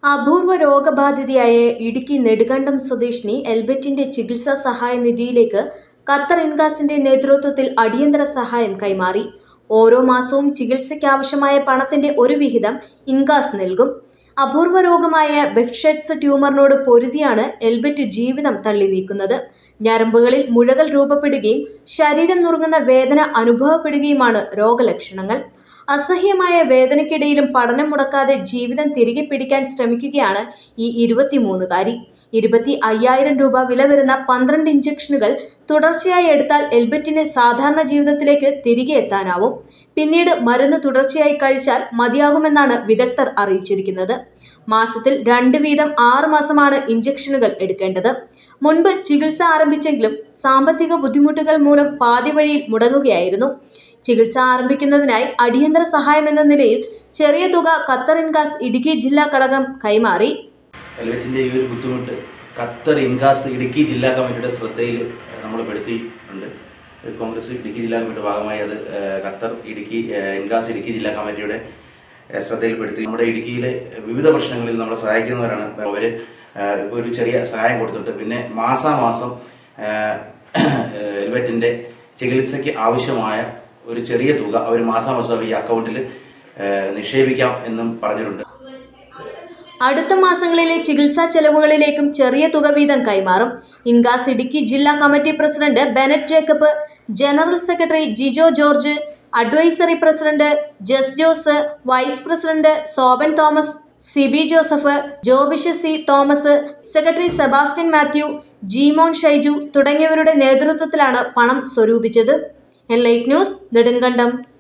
അപൂർവ രോഗബാധിതയായ ഇടുക്കി നെടുങ്കണ്ടം സ്വദേശിനി എൽബറ്റിന്റെ ചികിത്സാ സഹായ നിധിയിലേക്ക് ഖത്തർ ഇൻഗാസിന്റെ നേതൃത്വത്തിൽ അടിയന്തര സഹായം കൈമാറി ഓരോ മാസവും ചികിത്സയ്ക്കാവശ്യമായ പണത്തിന്റെ ഒരു വിഹിതം ഇൻഗാസ് നൽകും അപൂർവ രോഗമായ ബെക്ഷറ്റ്സ് ട്യൂമറിനോട് പൊരുതിയാണ് എൽബറ്റ് ജീവിതം തള്ളി നീക്കുന്നത് ഞരമ്പുകളിൽ മുഴകൾ രൂപപ്പെടുകയും ശരീരം നുറുങ്ങുന്ന വേദന അനുഭവപ്പെടുകയുമാണ് രോഗലക്ഷണങ്ങൾ അസഹ്യമായ വേദനയ്ക്കിടയിലും പഠനം മുടക്കാതെ ജീവിതം തിരികെ പിടിക്കാൻ ശ്രമിക്കുകയാണ് ഈ ഇരുപത്തിമൂന്നുകാരി ഇരുപത്തി അയ്യായിരം രൂപ വില വരുന്ന പന്ത്രണ്ട് ഇഞ്ചക്ഷനുകൾ തുടർച്ചയായി എടുത്താൽ എൽബറ്റിന് സാധാരണ ജീവിതത്തിലേക്ക് തിരികെ എത്താനാവും പിന്നീട് മരുന്ന് തുടർച്ചയായി കഴിച്ചാൽ മതിയാകുമെന്നാണ് വിദഗ്ധർ അറിയിച്ചിരിക്കുന്നത് മാസത്തിൽ രണ്ട് വീതം ആറ് മാസമാണ് ഇഞ്ചക്ഷനുകൾ എടുക്കേണ്ടത് മുൻപ് ചികിത്സ ആരംഭിച്ചെങ്കിലും സാമ്പത്തിക ബുദ്ധിമുട്ടുകൾ മൂലം പാതി വഴിയിൽ മുടങ്ങുകയായിരുന്നു ചികിത്സ ആരംഭിക്കുന്നതിനായി അടിയന്തര സഹായം എന്ന നിലയിൽ ചെറിയ തുക ഖത്തർ ഇൻഗാസ് ഇടുക്കി ജില്ലാ ഘടകം കൈമാറി ഹെൽമെറ്റിന്റെ ഈ ഒരു ബുദ്ധിമുട്ട് ഖത്തർ ഇൻഗാസ് ഇടുക്കി ജില്ലാ കമ്മിറ്റിയുടെ ശ്രദ്ധയിൽ നമ്മൾ പെടുത്തിയിട്ടുണ്ട് കോൺഗ്രസ് ഇടുക്കി ജില്ലാ കമ്മിറ്റിയുടെ ഭാഗമായി അത് ഏഹ്, ഖത്തർ ഇടുക്കി ഏഹ്, ഇൻഗാസ് ഇടുക്കി ജില്ലാ കമ്മിറ്റിയുടെ ഏഹ്, ശ്രദ്ധയിൽപ്പെടുത്തി നമ്മുടെ ഇടുക്കിയിലെ വിവിധ പ്രശ്നങ്ങളിൽ നമ്മളെ സഹായിക്കുന്നവരാണ് അവര് ഏഹ്, ഇപ്പോൾ ഒരു ചെറിയ സഹായം കൊടുത്തിട്ട് പിന്നെ മാസാമാസം ഏഹ്, ഹെൽമെറ്റിന്റെ ചികിത്സയ്ക്ക് ആവശ്യമായ ഒരു ചെറിയ തുക അവർ മാസാമാസം ഈ അക്കൗണ്ടിൽ ഏഹ്, നിക്ഷേപിക്കാം എന്നും പറഞ്ഞിട്ടുണ്ട് അടുത്ത മാസങ്ങളിലെ ചികിത്സാ ചെലവുകളിലേക്കും ചെറിയ തുക വീതം കൈമാറും ഇൻഗാസ് ഇടുക്കി ജില്ലാ committee president Bennet Jacob general secretary Jijo George advisory president Jis Jose vice president Soban Thomas Sibi Joseph Jobisha C Thomas secretary Sebastian Mathew Jeemon Shaiju തുടങ്ങിയവരുടെ നേതൃത്വത്തിലാണ് പണം സ്വരൂപിച്ചത് എൻ ലൈറ്റ് ന്യൂസ് നെടുങ്കണ്ടം